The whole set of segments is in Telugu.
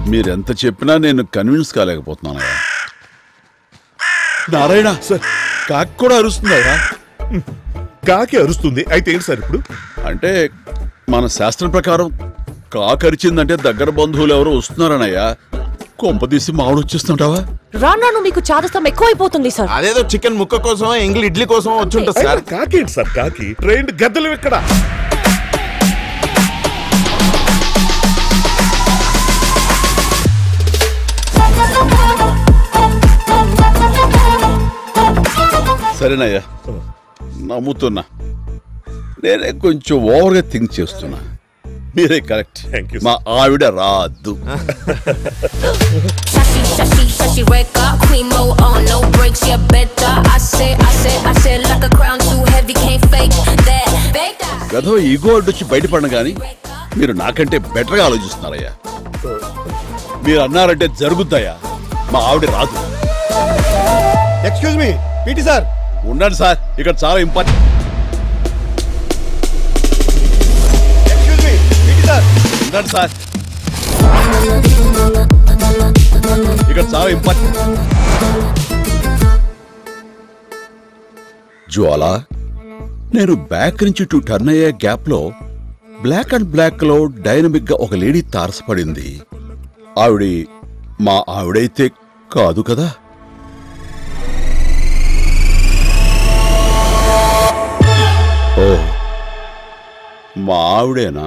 మీరెంత చెప్పినా నేను కన్విన్స్ కాలేకపోతున్నానయ్యా నారాయణ సార్. కాకి కూడా అరుస్తుందయ్యా కాకి అరుస్తుంది అయితే ఏంటి సార్ ఇప్పుడు అంటే మన శాస్త్రం ప్రకారం కాకి అరిచిందంటే దగ్గర బంధువులు ఎవరో వస్తున్నారనయ్యా కొంపదీసి మామిడి వచ్చేస్తుంటావా రాను రాను మీకు చాదస్తం ఎక్కువైపోతుంది సార్ అదేదో చికెన్ ముక్క కోసం ఎంగిల్ ఇడ్లీ కోసం వచ్చి ఉంటుంది సార్ అయినా కాకి ఏంటి సార్ కాకి ట్రైన్ గద్దలు ఇక్కడ సరేనయ్యా నమ్ముతున్నా నేనే కొంచెం ఓవర్గా థింక్ చేస్తున్నా మీరే కరెక్ట్ Thank you, sir. మా ఆవిడ రాదు Shashi, shashi, shashi, wake up. Queen mode on, no breaks, yeah, better. I said, I said, I said, like a crown too heavy, can't fake that. Fake that. గదో ఈగో అడ్డొచ్చి బయటపడను కానీ మీరు నాకంటే బెటర్గా ఆలోచిస్తున్నారయ్యా మీరు అన్నారంటే జరుగుద్దయ్యా మా ఆవిడ రాదు ఎక్స్క్యూజ్ మీ పీటీ సార్ ఉండండి సార్ ఇక్కడ చాలా important excuse me PT sir ఉండండి సార్ ఇక్కడ చాలా ఇంపార్టెంట్ జ్వాల నేను బ్యాక్ నుంచి టూ టర్న్ అయ్యే గ్యాప్ లో బ్లాక్ అండ్ బ్లాక్ లో డైనమిక్ గా ఒక లేడీ తారసపడింది ఆవిడ మా ఆవిడైతే కాదు కదా ఓ మా ఆవిడేనా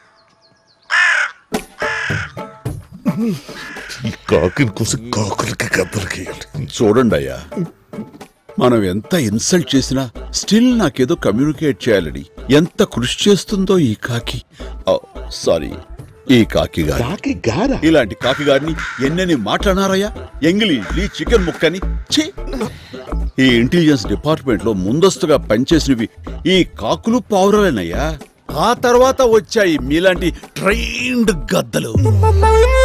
ఈ కాకిని కోసం కాకులకి గద్దలకి చూడండి అయ్యా మనం ఎంత ఇన్సల్ట్ చేసినా స్టిల్ నాకేదో కమ్యూనికేట్ చేయాలని ఎంత కృషి చేస్తుందో ఈ కాకి సారీ ఈ కాకి గారి కాకి గారా ఇలాంటి కాకి గారిని ఎన్నెన్ని మాట్లాడారయ్యా ఎంగిలి ఇడ్లీ చికెన్ ముక్కని ఛీ! ఈ ఇంటెలిజెన్స్ డిపార్ట్మెంట్ లో ముందస్తుగా పనిచేసినవి ఈ కాకులు పావురాలేనయ్యా ఆ తర్వాత వచ్చాయి మీలాంటి ట్రైన్డ్ గద్దలు